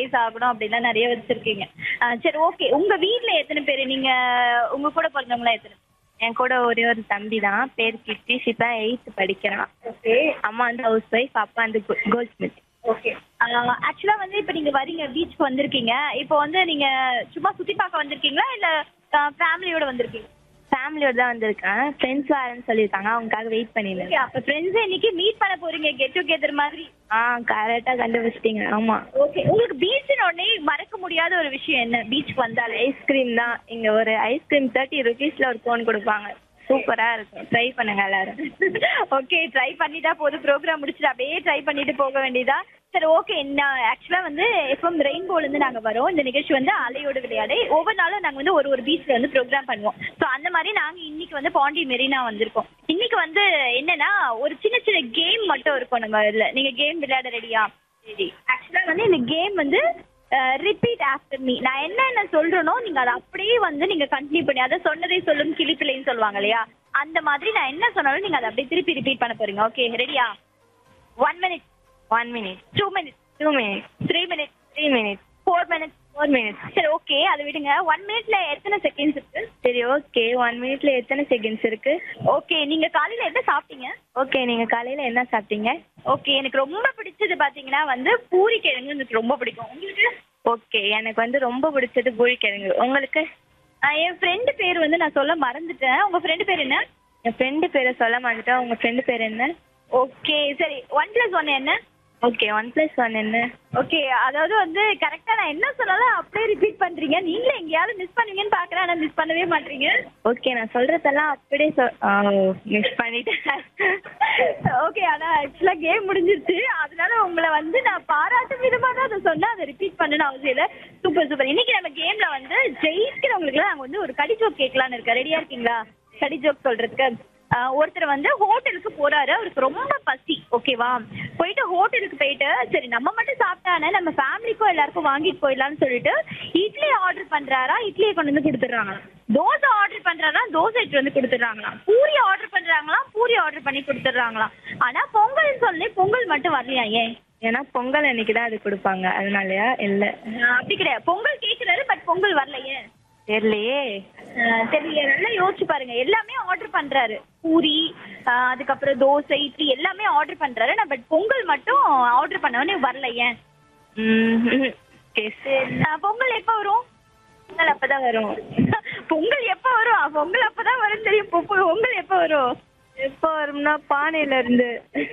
surprise ஆகணும் அப்படிலாம் நிறைய வச்சிருக்கீங்க ஆ, சரி ஓகே உங்க வீட்ல எத்தனை பேர் நீங்க உங்க கூட பிறந்தவங்களா எத்தனை என் கூட ஒரே ஒரு தம்பி தான் பேர் கிட்டிஷ் இப்போ எயித்து படிக்கிறான் ஓகே அம்மா வந்து ஹவுஸ் ஒய்ஃப் அப்பா வந்து கோல்ட் ஸ்மித் ஓகே ஆக்சுவலா வந்து இப்போ நீங்க வரீங்க பீச்சுக்கு வந்திருக்கீங்க இப்போ வந்து நீங்க சும்மா சுத்தி பார்க்க வந்திருக்கீங்களா இல்ல ஃபேமிலியோட வந்திருக்கீங்க ஃபேமிலியோட தான் வந்திருக்கேன் ஃப்ரெண்ட்ஸ் வரேன்னு சொல்லியிருக்காங்க அவங்களுக்காக வெயிட் பண்ணியிருந்தேன் ஓகே அப்ப ஃப்ரெண்ட்ஸ் இன்னைக்கு மீட் பண்ண போறீங்க கெட் டுகெதர் மாதிரி ஆ கரெக்டாக கண்டுபிடிச்சிட்டீங்க ஆமாம் ஓகே உங்களுக்கு பீச்சின் உடனே மறக்க முடியாத ஒரு விஷயம் என்ன பீச்சுக்கு வந்தாலே ஐஸ்கிரீம் தான் இங்கே ஒரு ஐஸ்கிரீம் தேர்ட்டி ருபீஸில் ஒரு கோன் கொடுப்பாங்க சூப்பராக இருக்கும் ட்ரை பண்ணுங்க எல்லாரும் ஓகே ட்ரை பண்ணிட்டா போதும் ப்ரோக்ராம் முடிச்சுட்டு அப்படியே ட்ரை பண்ணிட்டு போக வேண்டியதா சரி ஓகே நான் ஆக்சுவலா வந்து எஃப்எம் ரெயின்போல இருந்து நாங்க வரோம் இந்த நிகழ்ச்சி வந்து அலையோடு விளையாடு ஒவ்வொரு நாளும் நாங்க வந்து ஒரு ஒரு பீச்ல வந்து ப்ரோக்ராம் பண்ணுவோம் ஸோ அந்த மாதிரி நாங்க இன்னைக்கு வந்து பாண்டி மெரினா வந்திருக்கோம் இன்னைக்கு வந்து என்னன்னா ஒரு சின்ன சின்ன கேம் மட்டும் இருக்கும் நம்ம இதுல நீங்க கேம் விளையாட ரெடியா சரி ஆக்சுவலா வந்து இந்த கேம் வந்து ரிப்பீட் ஆஃப்டர் மீ நான் என்னென்ன சொல்றேனோ நீங்க அதை அப்படியே வந்து நீங்க கண்டினியூ பண்ணி அதை சொன்னதை சொல்லும் கிளிப்பிள்ளைன்னு சொல்லுவாங்க இல்லையா அந்த மாதிரி நான் என்ன சொன்னாலும் நீங்க அதை அப்படியே திருப்பி ரிப்பீட் பண்ண போறீங்க ஓகே ரெடியா one minute one minute two minutes two minute three minutes three minutes four minutes four minutes சரி ஓகே அதை விடுங்க ஒன் மினிட்ல எத்தனை செகண்ட்ஸ் இருக்கு சரி ஓகே ஒன் மினிட்ல எத்தனை செகண்ட்ஸ் இருக்கு ஓகே நீங்க காலையில என்ன சாப்பிட்டீங்க ஓகே நீங்கள் காலையில் என்ன சாப்பிட்டீங்க ஓகே எனக்கு ரொம்ப பிடிச்சது பாத்தீங்கன்னா வந்து பூரி கிழங்கு எனக்கு ரொம்ப பிடிக்கும் உங்களுக்கு ஓகே எனக்கு வந்து ரொம்ப பிடிச்சது பூழிக்கிழங்கு உங்களுக்கு ஆஹ் என் ஃப்ரெண்டு பேர் வந்து நான் சொல்ல மறந்துட்டேன் உங்க ஃப்ரெண்டு பேர் என்ன என் ஃப்ரெண்டு பேரை சொல்ல மாட்டேன் உங்கள் ஃப்ரெண்டு பேர் என்ன ஓகே சரி ஒன் பிளஸ் ஒன் என்ன ஓகே ஒன் ப்ளஸ் ஒன் என்ன ஓகே அதாவது வந்து கரெக்டா நான் என்ன சொன்னாலும் அப்படியே ரிப்பீட் பண்றீங்க நீங்களே எங்கேயாவது மிஸ் பண்ணுவீங்கன்னு பாக்குறேன் ஆனா மிஸ் பண்ணவே மாட்டீங்க ஓகே நான் சொல்கிறதெல்லாம் அப்படியே சொல் மிஸ் பண்ணிட்டேன் ஓகே ஆனா ஆக்சுவலா கேம் முடிஞ்சிருச்சு அதனால உங்களை வந்து நான் பாராட்டும் விதமா தான் அதை சொன்னா அதை ரிப்பீட் பண்ணணும் அவசியம் இல்லை சூப்பர் சூப்பர் இன்னைக்கு நம்ம கேம்ல வந்து ஜெயிக்கிறவங்களுக்கு நாங்க வந்து ஒரு கடி ஜோக் கேட்கலான்னு இருக்கேன் ரெடியா இருக்கீங்களா கடி ஜோக் சொல்றதுக்கு ஆஹ் ஒருத்தர் வந்து ஹோட்டலுக்கு போறாரு அவருக்கு ரொம்ப பசி ஓகேவா போயிட்டு ஹோட்டலுக்கு போயிட்டு சரி நம்ம மட்டும் சாப்பிட்டானே நம்ம ஃபேமிலிக்கும் எல்லாருக்கும் வாங்கிட்டு போயிடலாம்னு சொல்லிட்டு இட்லி ஆர்டர் பண்றாரா இட்லியை கொண்டு வந்து கொடுத்துட்றாங்களாம் தோசை ஆர்டர் பண்றாரா தோசை எடுத்து வந்து கொடுத்துட்றாங்களாம் பூரி ஆர்டர் பண்றாங்களாம் பூரி ஆர்டர் பண்ணி கொடுத்துட்றாங்களாம் ஆனா பொங்கல் சொல்லி பொங்கல் மட்டும் வரலையா ஏன் ஏன்னா பொங்கல் அன்னைக்கு தான் அது கொடுப்பாங்க அதனாலயா இல்லை ஆஹ் அப்படி கிடையாது பொங்கல் கேக்குறாரு பட் பொங்கல் வரலையே தெரியலையே ஆஹ் தெரியல நல்லா யோசிச்சு பாருங்க எல்லாமே ஆர்டர் பண்றாரு பூரி ஆஹ் அதுக்கப்புறம் தோசை இட்லி எல்லாமே ஆர்டர் பண்றாரு நான் பட் பொங்கல் மட்டும் ஆர்டர் பண்ணவனே வரல ஏன் ம் கெஸ் ஆஹ் பொங்கல் எப்ப வரும் பொங்கல் அப்போ தான் வரும் பொங்கல் எப்ப வரும் ஆஹ் பொங்கல் அப்பதான் வரும் தெரியும் பொ- பொ- பொங்கல் எப்ப வரும் எப்போ வரும்னா பானையில இருந்து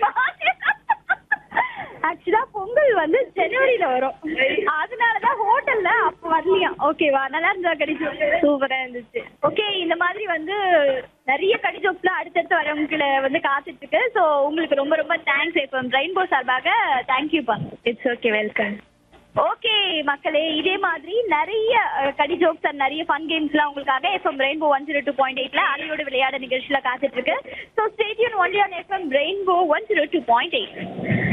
ஆக்சுவலா பொங்கல் வந்து ஜனவரியில வரும் அதனாலதான் ஹோட்டல்ல அப்ப வரலையா ஓகேவா நல்லா இருந்தா கிடைக்கும் சூப்பரா இருந்துச்சு ஓகே இந்த மாதிரி வந்து நிறைய கடி ஜோக்ஸ்லாம் அடுத்தடுத்து வரவங்களை வந்து காத்துட்டு இருக்கு ஸோ உங்களுக்கு ரொம்ப ரொம்ப தேங்க்ஸ் இப்போ ரெயின்போ சார்பாக தேங்க்யூப்பா இட்ஸ் ஓகே வெல்கம் ஓகே மக்களே இதே மாதிரி நிறைய அஹ், கடி ஜோக்ஸ் அண்ட் நிறைய ஃபன் கேம்ஸ்லாம் உங்களுக்காக FM Rainbow one zero two point எயிட்ல அலையோட விளையாட நிகழ்ச்சியில காத்துட்டு இருக்கு so stay tuned only on FM Rainbow one zero two point eight